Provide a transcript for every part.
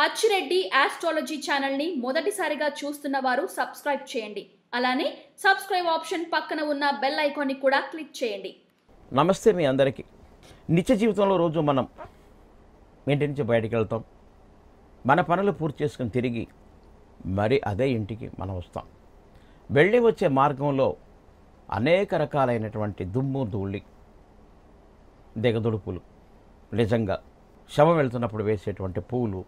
Achi Reddy astrology ఛానల్ని మొదటిసారిగా చూస్తున్న వారు సబ్స్క్రైబ్ చేయండి అలానే సబ్స్క్రైబ్ ఆప్షన్ పక్కన ఉన్న బెల్ ఐకాన్ని కూడా క్లిక్ చేయండి నమస్తే మీ అందరికీ నిత్య జీవితంలో రోజు మనం ఇంటి నుంచి బయటికి వెళ్తాం మన పనులు పూర్తి చేసుకుని తిరిగి మరి అదే ఇంటికి మనం వస్తాం వెళ్ళి వచ్చే మార్గంలో అనేక రకాలైనటువంటి దుమ్ము ధూళి దిగదుడుపులు నిజంగా శవం వెళ్తున్నప్పుడు వేసేటువంటి పూలు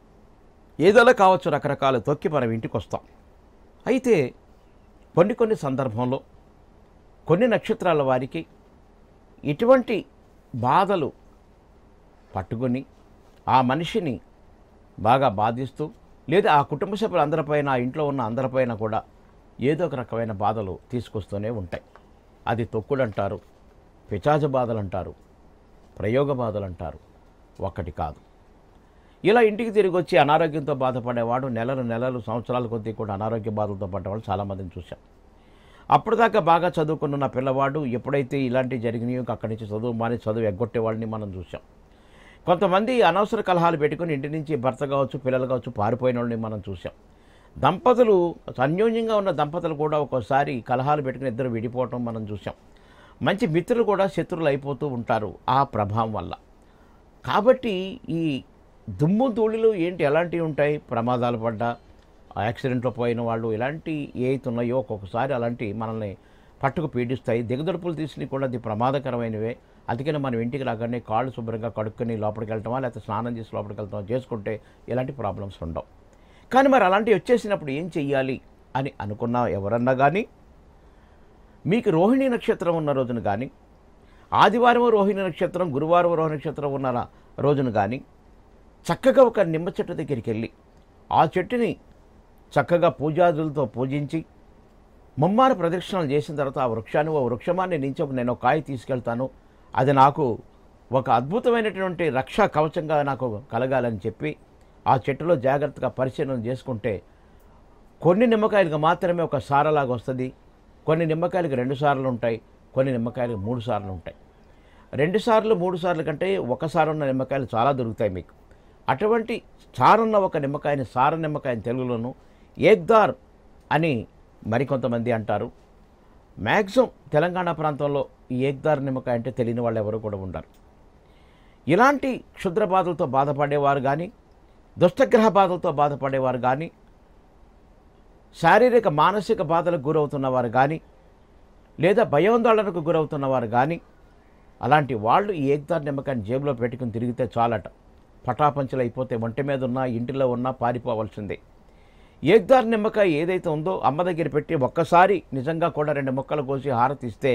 ఏదోలా కావచ్చు రకరకాలు తొక్కి మనం ఇంటికి వస్తాం అయితే కొన్ని కొన్ని సందర్భంలో కొన్ని నక్షత్రాల వారికి ఇటువంటి బాధలు పట్టుకొని ఆ మనిషిని బాగా బాధిస్తూ లేదా ఆ కుటుంబ సభ్యులందరిపైన ఆ ఇంట్లో ఉన్న అందరిపైన కూడా ఏదో ఒక రకమైన బాధలు తీసుకొస్తూనే ఉంటాయి అది తొక్కుడు అంటారు పిచాజ బాధలు అంటారు ప్రయోగ బాధలు అంటారు ఒక్కటి కాదు ఇలా ఇంటికి తిరిగి వచ్చి అనారోగ్యంతో బాధపడేవాడు నెలలు నెలలు సంవత్సరాల కొద్దీ కూడా అనారోగ్య బాధలతో పడ్డవాళ్ళు చాలామందిని చూశాం అప్పటిదాకా బాగా చదువుకున్న పిల్లవాడు ఎప్పుడైతే ఇలాంటివి జరిగినాయో అక్కడి నుంచి చదువు మాని చదువు ఎగ్గొట్టే వాళ్ళని మనం చూసాం కొంతమంది అనవసర కలహాలు పెట్టుకుని ఇంటి నుంచి భర్త కావచ్చు పిల్లలు కావచ్చు పారిపోయిన వాళ్ళని మనం చూసాం దంపతులు అన్యోన్యంగా ఉన్న దంపతులు కూడా ఒక్కోసారి కలహాలు పెట్టుకుని ఇద్దరు విడిపోవటం మనం చూసాం మంచి మిత్రులు కూడా శత్రువులు అయిపోతూ ఉంటారు ఆ ప్రభావం వల్ల కాబట్టి ఈ దుమ్ము ధూళిలు ఏంటి ఎలాంటివి ఉంటాయి ప్రమాదాలు పడ్డా యాక్సిడెంట్లో పోయిన వాళ్ళు ఇలాంటి ఏవైతే ఉన్నాయో ఒక్కొక్కసారి అలాంటి మనల్ని పట్టుకు పీడిస్తాయి దిగదొడుపులు తీసినవి కూడా అది ప్రమాదకరమైనవే అందుకని మనం ఇంటికి రాగానే కాళ్ళు శుభ్రంగా కడుక్కొని లోపలికి వెళ్తామా లేకపోతే స్నానం చేసి లోపలికి వెళ్తామా చేసుకుంటే ఎలాంటి ప్రాబ్లమ్స్ ఉండవు కానీ మరి అలాంటివి వచ్చేసినప్పుడు ఏం చెయ్యాలి అని అనుకున్నా ఎవరన్నా కానీ మీకు రోహిణి నక్షత్రం ఉన్న రోజున కానీ ఆదివారం రోహిణి నక్షత్రం గురువారం రోహిణి నక్షత్రం ఉన్న రోజున కానీ చక్కగా ఒక నిమ్మ చెట్టు దగ్గరికి వెళ్ళి ఆ చెట్టుని చక్కగా పూజాదులతో పూజించి ముమ్మారు ప్రదక్షిణలు చేసిన తర్వాత ఆ వృక్షాన్ని ఓ వృక్షమాన్ని నుంచి ఒక నేను ఒక కాయ తీసుకెళ్తాను అది నాకు ఒక అద్భుతమైనటువంటి రక్షా కవచంగా నాకు కలగాలని చెప్పి ఆ చెట్టులో జాగ్రత్తగా పరిశీలన చేసుకుంటే కొన్ని నిమ్మకాయలకు మాత్రమే ఒక సారలాగా వస్తుంది కొన్ని నిమ్మకాయలకు రెండు సార్లు ఉంటాయి కొన్ని నిమ్మకాయలకు మూడు సార్లు ఉంటాయి రెండు సార్లు మూడు సార్లు కంటే ఒకసారి ఉన్న నిమ్మకాయలు చాలా దొరుకుతాయి మీకు అటువంటి చారున్న ఒక నిమ్మకాయని సార నిమ్మకాయని తెలుగులోను ఏక్దార్ అని మరికొంతమంది అంటారు మ్యాక్సిమం తెలంగాణ ప్రాంతంలో ఈ ఏక్దార్ నిమ్మకాయ అంటే తెలియని వాళ్ళు ఎవరు కూడా ఉండరు ఇలాంటి క్షుద్ర బాధలతో బాధపడేవారు కానీ దుష్టగ్రహ బాధలతో బాధపడేవారు కానీ శారీరక మానసిక బాధలకు గురవుతున్నవారు కానీ లేదా భయోందోళనకు గురవుతున్నవారు కానీ అలాంటి వాళ్ళు ఈ ఏక్దార్ నిమ్మకాయని జేబులో పెట్టుకుని తిరిగితే చాలట పటాపంచలు అయిపోతే ఒంటి మీద ఉన్నా ఇంటిలో ఉన్నా పారిపోవలసిందే ఏక్దార్ నిమ్మకాయ ఏదైతే ఉందో అమ్మ దగ్గర పెట్టి ఒక్కసారి నిజంగా కూడా రెండు ముక్కలు కోసి హారతిస్తే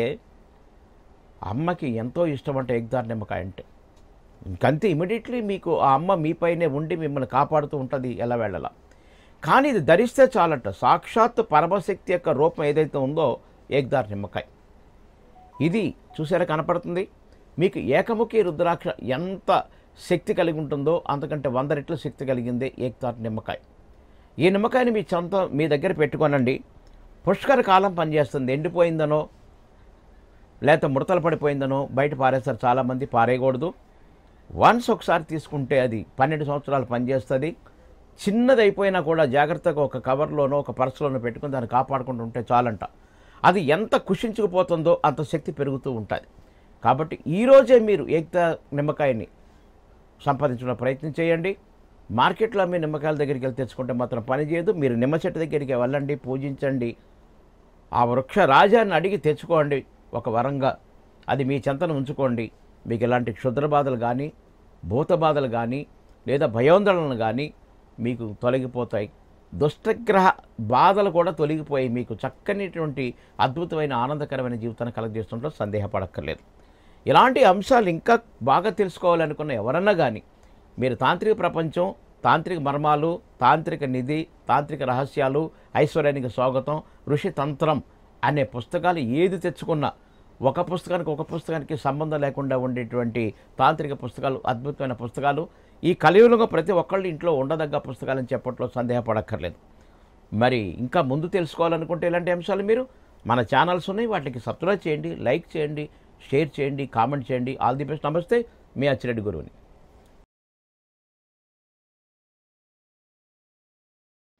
అమ్మకి ఎంతో ఇష్టం అంటే ఏక్దార్ నిమ్మకాయ అంటే ఇంకంతే ఇమీడియట్లీ మీకు ఆ అమ్మ మీపైనే ఉండి మిమ్మల్ని కాపాడుతూ ఉంటుంది ఎలా వెళ్ళలా కానీ ఇది ధరిస్తే చాలట సాక్షాత్ పరమశక్తి యొక్క రూపం ఏదైతే ఉందో ఏక్దార్ నిమ్మకాయ ఇది చూసారా కనపడుతుంది మీకు ఏకముఖి రుద్రాక్ష ఎంత శక్తి కలిగి ఉంటుందో అంతకంటే వంద రెట్ల శక్తి కలిగిందే ఏక్దార్ నిమ్మకాయ ఈ నిమ్మకాయని మీ సొంత మీ దగ్గర పెట్టుకోనండి పుష్కర కాలం పనిచేస్తుంది ఎండిపోయిందనో లేకపోతే ముడతలు పడిపోయిందనో బయట పారేస్తారు చాలామంది పారేయకూడదు వన్స్ ఒకసారి తీసుకుంటే అది పన్నెండు సంవత్సరాలు పనిచేస్తుంది చిన్నది అయిపోయినా కూడా జాగ్రత్తగా ఒక కవర్లోనో ఒక పర్సులోనో పెట్టుకుని దాన్ని కాపాడుకుంటూ ఉంటే చాలంట అది ఎంత కుషించుకుపోతుందో అంత శక్తి పెరుగుతూ ఉంటుంది కాబట్టి ఈరోజే మీరు ఏకత నిమ్మకాయని సంపాదించడం ప్రయత్నం చేయండి మార్కెట్లో మీ నిమ్మకాయల దగ్గరికి వెళ్ళి తెచ్చుకుంటే మాత్రం పని చేయదు మీరు నిమ్మ చెట్టు దగ్గరికి వెళ్ళండి పూజించండి ఆ వృక్ష రాజాన్ని అడిగి తెచ్చుకోండి ఒక వరంగా అది మీ చెంతను ఉంచుకోండి మీకు ఇలాంటి క్షుద్ర బాధలు కానీ భూత బాధలు కానీ లేదా భయోందోళనలు కానీ మీకు తొలగిపోతాయి దుష్టగ్రహ బాధలు కూడా తొలగిపోయి మీకు చక్కనిటువంటి అద్భుతమైన ఆనందకరమైన జీవితాన్ని కలగజేస్తుంటే సందేహపడక్కర్లేదు ఇలాంటి అంశాలు ఇంకా బాగా తెలుసుకోవాలనుకున్న ఎవరన్నా కానీ మీరు తాంత్రిక ప్రపంచం తాంత్రిక మర్మాలు తాంత్రిక నిధి తాంత్రిక రహస్యాలు ఐశ్వర్యానికి స్వాగతం ఋషి తంత్రం అనే పుస్తకాలు ఏది తెచ్చుకున్నా ఒక పుస్తకానికి ఒక పుస్తకానికి సంబంధం లేకుండా ఉండేటువంటి తాంత్రిక పుస్తకాలు అద్భుతమైన పుస్తకాలు ఈ కలియుగంలో ప్రతి ఒక్కళ్ళు ఇంట్లో ఉండదగ్గ పుస్తకాలని చెప్పట్లో సందేహపడక్కర్లేదు మరి ఇంకా ముందు తెలుసుకోవాలనుకుంటే ఇలాంటి అంశాలు మీరు మన ఛానల్స్ ఉన్నాయి వాటికి సబ్స్క్రైబ్ చేయండి లైక్ చేయండి షేర్ చేయండి కామెంట్ చేయండి ఆల్ ది బెస్ట్ నమస్తే మీ అచ్చిరెడ్డి గురువుని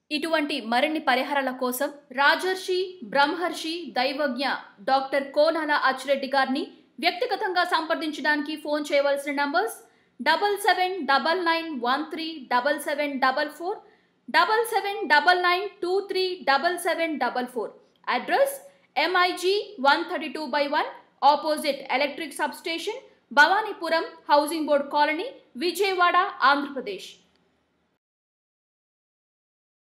ఇటువంటి మరిన్ని పరిహారాల కోసం రాజర్షి బ్రహ్మర్షి దైవజ్ఞ డాక్టర్ కోనాల అచ్చిరెడ్డి గారిని వ్యక్తిగతంగా సంప్రదించడానికి ఫోన్ చేయవలసిన numbers double seven double nine one three double seven double four double seven double nine two three double seven double four address MIG one thirty two by one opposite electric substation Bhavanipuram housing board colony Vijayawada Andhra Pradesh